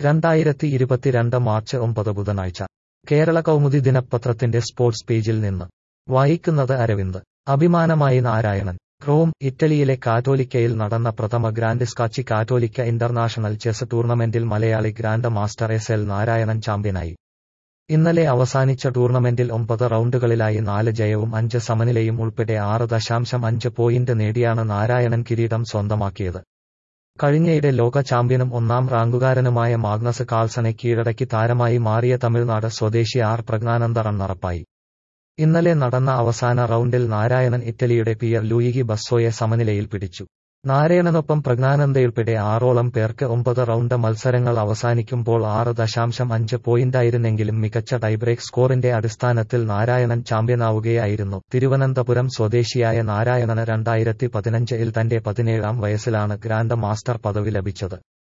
രണ്ടായിരത്തി ഇരുപത്തിരണ്ട് മാർച്ച് ഒമ്പത് ബുധനാഴ്ച കേരള കൗമുദി ദിനപത്രത്തിന്റെ സ്പോർട്സ് പേജിൽ നിന്ന് വായിക്കുന്നത് അരവിന്ദ് അഭിമാനമായി നാരായണൻ റോം ഇറ്റലിയിലെ കാറ്റോലിക്കയിൽ നടന്ന പ്രഥമ ഗ്രാൻഡ് സ്കാച്ചി കാറ്റോലിക്ക ഇന്റർനാഷണൽ ചെസ് ടൂർണമെന്റിൽ മലയാളി grandmaster S L Narayanan ചാമ്പ്യനായി ഇന്നലെ അവസാനിച്ച ടൂർണമെന്റിൽ ഒമ്പത് റൗണ്ടുകളിലായി നാല് ജയവും അഞ്ച് സമനിലയും ഉൾപ്പെടെ ആറ് ദശാംശം അഞ്ച് പോയിന്റ് നേടിയാണ് നാരായണൻ കിരീടം സ്വന്തമാക്കിയത് കഴിഞ്ഞയിടെ ലോക ചാമ്പ്യനും ഒന്നാം റാങ്കുകാരനുമായ മാഗ്നസ് കാൾസനെ കീഴടക്കി താരമായി മാറിയ തമിഴ്നാട് സ്വദേശി ആർ പ്രജ്ഞാനന്ദ റണ്ണറപ്പായി ഇന്നലെ നടന്ന അവസാന റൗണ്ടിൽ നാരായണൻ ഇറ്റലിയുടെ പിയർ ലൂയിഗി ബസ്സോയെ സമനിലയിൽ പിടിച്ചു നാരായണനൊപ്പം പ്രജ്ഞാനന്ദയുൾപ്പെടെ ആറോളം പേർക്ക് ഒമ്പത് റൗണ്ട് മത്സരങ്ങൾ അവസാനിക്കുമ്പോൾ ആറ് ദശാംശം അഞ്ച് പോയിന്റായിരുന്നെങ്കിലും മികച്ച ടൈബ്രേക്ക് സ്കോറിന്റെ അടിസ്ഥാനത്തിൽ നാരായണൻ ചാമ്പ്യനാവുകയായിരുന്നു തിരുവനന്തപുരം സ്വദേശിയായ നാരായണന് രണ്ടായിരത്തി പതിനഞ്ചിൽ തന്റെ പതിനേഴാം വയസ്സിലാണ് ഗ്രാൻഡ് മാസ്റ്റർ പദവി ലഭിച്ചത്